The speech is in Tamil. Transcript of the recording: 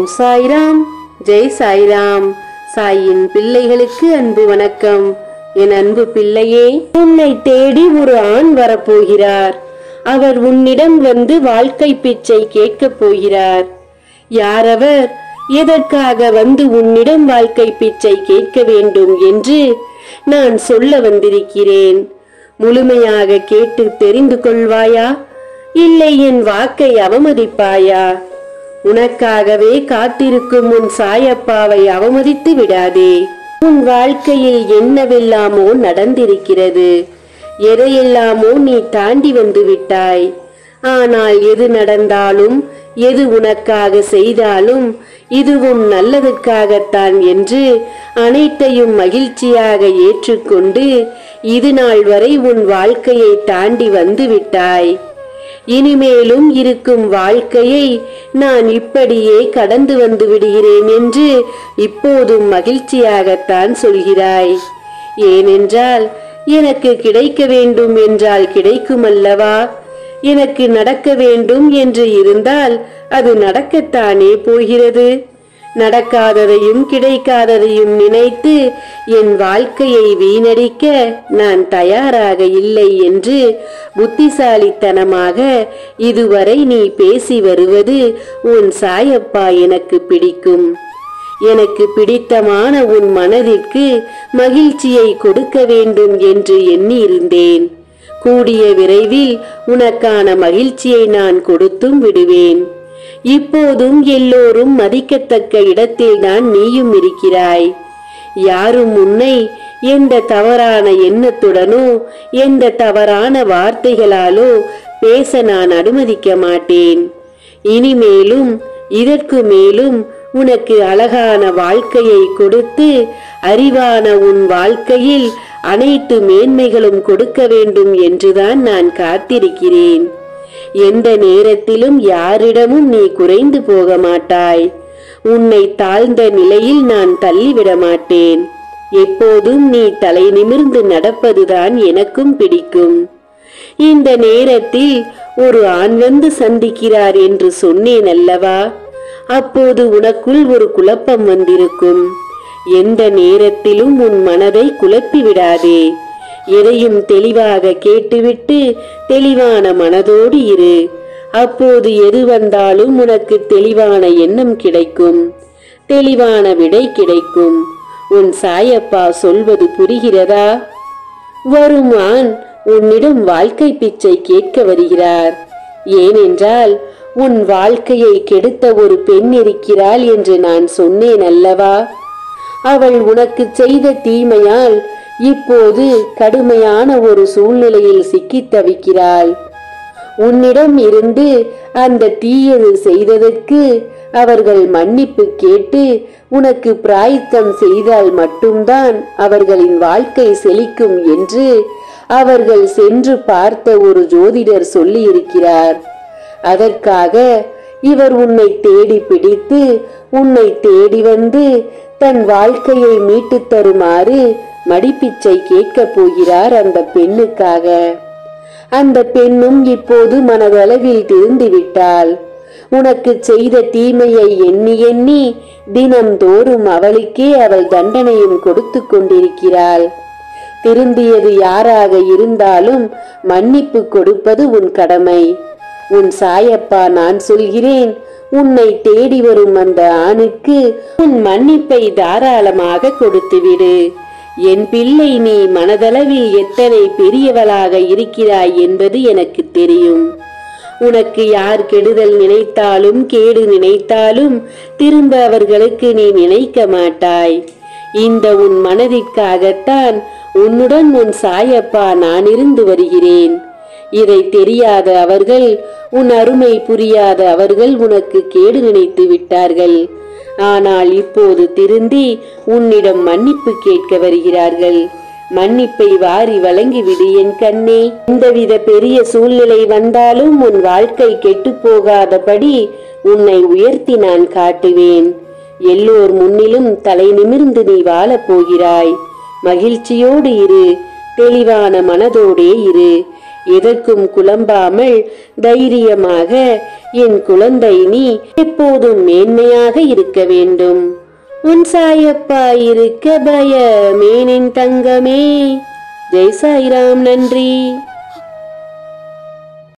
ஓம் சாய்ராம் ஜெய் சாய்ராம் சாயின் பிள்ளைகளுக்கு அன்பு வணக்கம் என் அன்பு பிள்ளையே உன்னை தேடி ஒரு ஆண் வரப்போகிறார் அவர் உன்னிடம் வந்து வாழ்க்கை பிச்சை கேட்கப் போகிறார் யாரவர் எதற்காக வந்து உன்னிடம் வாழ்க்கை பிச்சை கேட்க வேண்டும் என்று நான் சொல்ல வந்திருக்கிறேன் முழுமையாக கேட்டு தெரிந்து கொள்வாயா இல்லை என் வாக்கை அவமதிப்பாயா உனக்காகவே காத்திருக்கும் உன் சாயப்பாவை அவமதித்து விடாதே உன் வாழ்க்கையில் என்னவெல்லாமோ நடந்திருக்கிறது எதையெல்லாமோ நீ தாண்டி வந்து விட்டாய் ஆனால் எது நடந்தாலும் எது உனக்காக செய்தாலும் இதுவும் நல்லதுக்காகத்தான் என்று அனைத்தையும் மகிழ்ச்சியாக ஏற்றுக்கொண்டு இது நாள் வரை உன் வாழ்க்கையை தாண்டி வந்து விட்டாய் இனிமேலும் இருக்கும் வாழ்க்கையை நான் இப்படியே கடந்து வந்து விடுகிறேன் என்று இப்போதும் மகிழ்ச்சியாகத்தான் சொல்கிறாய் ஏனென்றால் எனக்கு கிடைக்க வேண்டும் என்றால் கிடைக்கும் அல்லவா எனக்கு நடக்க வேண்டும் என்று இருந்தால் அது நடக்கத்தானே போகிறது நடக்காததையும் கிடைக்காததையும் நினைத்து என் வாழ்க்கையை வீணடிக்க நான் தயாராக இல்லை என்று புத்திசாலித்தனமாக இதுவரை நீ பேசி வருவது உன் சாயப்பா எனக்கு பிடிக்கும் எனக்கு பிடித்தமான உன் மனதிற்கு மகிழ்ச்சியை கொடுக்க வேண்டும் என்று எண்ணியிருந்தேன் கூடிய விரைவில் உனக்கான மகிழ்ச்சியை நான் கொடுத்தும் விடுவேன் இப்போதும் எல்லோரும் மதிக்கத்தக்க இடத்தில்தான் நீயும் இருக்கிறாய் யாரும் உன்னை எந்த தவறான எண்ணத்துடனோ எந்த தவறான வார்த்தைகளாலோ பேச நான் அனுமதிக்க மாட்டேன் இனிமேலும் இதற்கு மேலும் உனக்கு அழகான வாழ்க்கையை கொடுத்து அறிவான உன் வாழ்க்கையில் அனைத்து மேன்மைகளும் கொடுக்க வேண்டும் என்றுதான் நான் காத்திருக்கிறேன் எந்த நேரத்திலும் யாரிடமும் நீ குறைந்து போக மாட்டாய் உன்னை தாழ்ந்த நிலையில் நான் தள்ளிவிட மாட்டேன் எப்போதும் நீ தலை நிமிர்ந்து நடப்பதுதான் எனக்கும் பிடிக்கும் இந்த நேரத்தில் ஒரு ஆண் வந்து சந்திக்கிறார் என்று சொன்னேன் அல்லவா அப்போது உனக்குள் ஒரு குழப்பம் வந்திருக்கும் எந்த நேரத்திலும் உன் மனதை குழப்பி விடாதே எதையும் தெளிவாக கேட்டுவிட்டு தெளிவான மனதோடு இரு அப்போது எது வந்தாலும் உனக்கு தெளிவான எண்ணம் கிடைக்கும் தெளிவான விடை கிடைக்கும் உன் சாயப்பா சொல்வது புரிகிறதா வரும் ஆண் உன்னிடம் வாழ்க்கை பிச்சை கேட்க வருகிறார் ஏனென்றால் உன் வாழ்க்கையை கெடுத்த ஒரு பெண் இருக்கிறாள் என்று நான் சொன்னேன் அல்லவா அவள் உனக்கு செய்த தீமையால் இப்போது கடுமையான ஒரு சூழ்நிலையில் சிக்கித் தவிக்கிறாள் உன்னிடம் இருந்து அந்த தீயது செய்ததற்கு அவர்கள் மன்னிப்பு கேட்டு உனக்கு பிராய்த்தம் செய்தால் மட்டும்தான் அவர்களின் வாழ்க்கை செழிக்கும் என்று அவர்கள் சென்று பார்த்த ஒரு ஜோதிடர் சொல்லியிருக்கிறார் அதற்காக இவர் உன்னை தேடி பிடித்து உன்னை தேடி வந்து தன் வாழ்க்கையை மீட்டுத் தருமாறு மடிப்பிச்சை கேட்கப் போகிறார் அந்த பெண்ணுக்காக அந்த பெண்ணும் இப்போது மனதளவில் திருந்து விட்டாள் உனக்கு செய்த தீமையை எண்ணி எண்ணி தினம்தோறும் அவளுக்கே அவள் தண்டனையும் கொடுத்து கொண்டிருக்கிறாள் திருந்தியது யாராக இருந்தாலும் மன்னிப்பு கொடுப்பது உன் கடமை உன் சாயப்பா நான் சொல்கிறேன் உன்னை தேடி வரும் அந்த ஆணுக்கு உன் மன்னிப்பை தாராளமாக கொடுத்துவிடு என் பிள்ளை நீ மனதளவில் எத்தனை பெரியவளாக இருக்கிறாய் என்பது எனக்கு தெரியும் உனக்கு யார் கெடுதல் நினைத்தாலும் கேடு நினைத்தாலும் திரும்ப அவர்களுக்கு நீ நினைக்க மாட்டாய் இந்த உன் மனதிற்காகத்தான் உன்னுடன் உன் சாயப்பா நான் இருந்து வருகிறேன் இதை தெரியாத அவர்கள் உன் அருமை புரியாத அவர்கள் உனக்கு கேடு நினைத்து விட்டார்கள் ஆனால் இப்போது திருந்தி உன்னிடம் மன்னிப்பு கேட்க வருகிறார்கள் மன்னிப்பை வாரி வழங்கிவிடு என் கண்ணே எந்தவித பெரிய சூழ்நிலை வந்தாலும் உன் வாழ்க்கை கெட்டுப் போகாதபடி உன்னை உயர்த்தி நான் காட்டுவேன் எல்லோர் முன்னிலும் தலை நிமிர்ந்து நீ வாழப் போகிறாய் மகிழ்ச்சியோடு இரு தெளிவான மனதோடே இரு எதற்கும் குழம்பாமல் தைரியமாக என் குழந்தை நீ எப்போதும் மேன்மையாக இருக்க வேண்டும் உன் சாயப்பா இருக்க பயமேனின் தங்கமே ஜெய் சாய்ராம் நன்றி